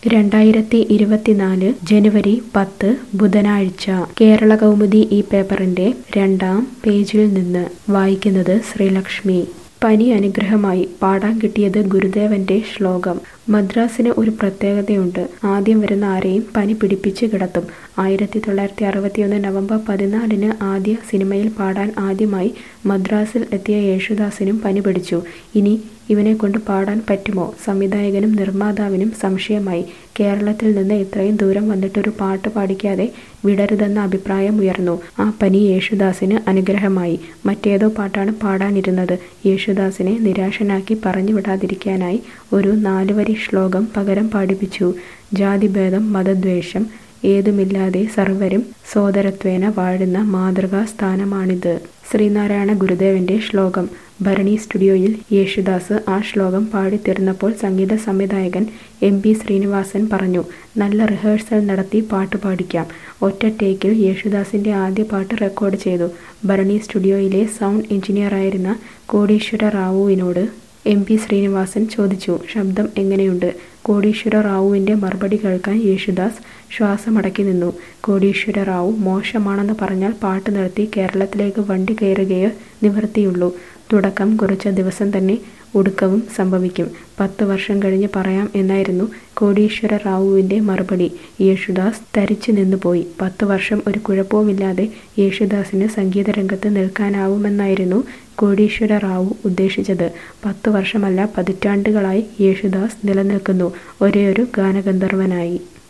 രണ്ടായിരത്തി ഇരുപത്തിനാല് ജനുവരി പത്ത് ബുധനാഴ്ച കേരള കൗമുദി ഈ പേപ്പറിന്റെ രണ്ടാം പേജിൽ നിന്ന് വായിക്കുന്നത് ശ്രീലക്ഷ്മി പനി അനുഗ്രഹമായി പാടാൻ കിട്ടിയത് ഗുരുദേവന്റെ ശ്ലോകം മദ്രാസിന് ഒരു പ്രത്യേകതയുണ്ട് ആദ്യം വരുന്ന ആരെയും പനി പിടിപ്പിച്ച് കിടത്തും ആയിരത്തി തൊള്ളായിരത്തി അറുപത്തിയൊന്ന് നവംബർ പതിനാലിന് ആദ്യ സിനിമയിൽ പാടാൻ ആദ്യമായി മദ്രാസിൽ എത്തിയ യേശുദാസിനും പനി പിടിച്ചു ഇനി ഇവനെ കൊണ്ട് പാടാൻ പറ്റുമോ സംവിധായകനും നിർമ്മാതാവിനും സംശയമായി കേരളത്തിൽ നിന്ന് ഇത്രയും ദൂരം വന്നിട്ടൊരു പാട്ട് പാടിക്കാതെ വിടരുതെന്ന അഭിപ്രായം ഉയർന്നു ആ പനി യേശുദാസിന് അനുഗ്രഹമായി മറ്റേതോ പാട്ടാണ് പാടാനിരുന്നത് യേശുദാസിനെ നിരാശനാക്കി പറഞ്ഞു വിടാതിരിക്കാനായി ഒരു നാലുവരി ശ്ലോകം പകരം പാടിപ്പിച്ചു ജാതിഭേദം മതദ്വേഷം ഏതുമില്ലാതെ സർവരും സോദരത്വേന വാഴുന്ന മാതൃകാ സ്ഥാനമാണിത് ശ്രീനാരായണ ഗുരുദേവന്റെ ശ്ലോകം ഭരണി സ്റ്റുഡിയോയിൽ യേശുദാസ് ആ ശ്ലോകം പാടിത്തീർന്നപ്പോൾ സംഗീത സംവിധായകൻ എം പി ശ്രീനിവാസൻ പറഞ്ഞു നല്ല റിഹേഴ്സൽ നടത്തി പാട്ട് പാടിക്കാം ഒറ്റ ടേക്കിൽ യേശുദാസിന്റെ ആദ്യ പാട്ട് റെക്കോർഡ് ചെയ്തു ഭരണി സ്റ്റുഡിയോയിലെ സൗണ്ട് എഞ്ചിനീയറായിരുന്ന കോടീശ്വര റാവുവിനോട് എം പി ശ്രീനിവാസൻ ചോദിച്ചു ശബ്ദം എങ്ങനെയുണ്ട് കോടീശ്വര റാവുവിന്റെ മറുപടി കേൾക്കാൻ യേശുദാസ് ശ്വാസമടക്കി നിന്നു കോടീശ്വര റാവു മോശമാണെന്ന് പറഞ്ഞാൽ പാട്ട് നിർത്തി കേരളത്തിലേക്ക് വണ്ടി കയറുകയേ നിവൃത്തിയുള്ളൂ തുടക്കം കുറിച്ച ദിവസം തന്നെ ഒടുക്കവും സംഭവിക്കും പത്ത് വർഷം കഴിഞ്ഞ് പറയാം എന്നായിരുന്നു കോടീശ്വര റാവുവിന്റെ മറുപടി യേശുദാസ് തരിച്ചു നിന്നുപോയി പത്ത് വർഷം ഒരു കുഴപ്പവുമില്ലാതെ യേശുദാസിന് സംഗീതരംഗത്ത് നിൽക്കാനാവുമെന്നായിരുന്നു കോടീശ്വര റാവു ഉദ്ദേശിച്ചത് പത്ത് വർഷമല്ല പതിറ്റാണ്ടുകളായി യേശുദാസ് നിലനിൽക്കുന്നു ഒരേയൊരു ഗാനഗന്ധർവനായി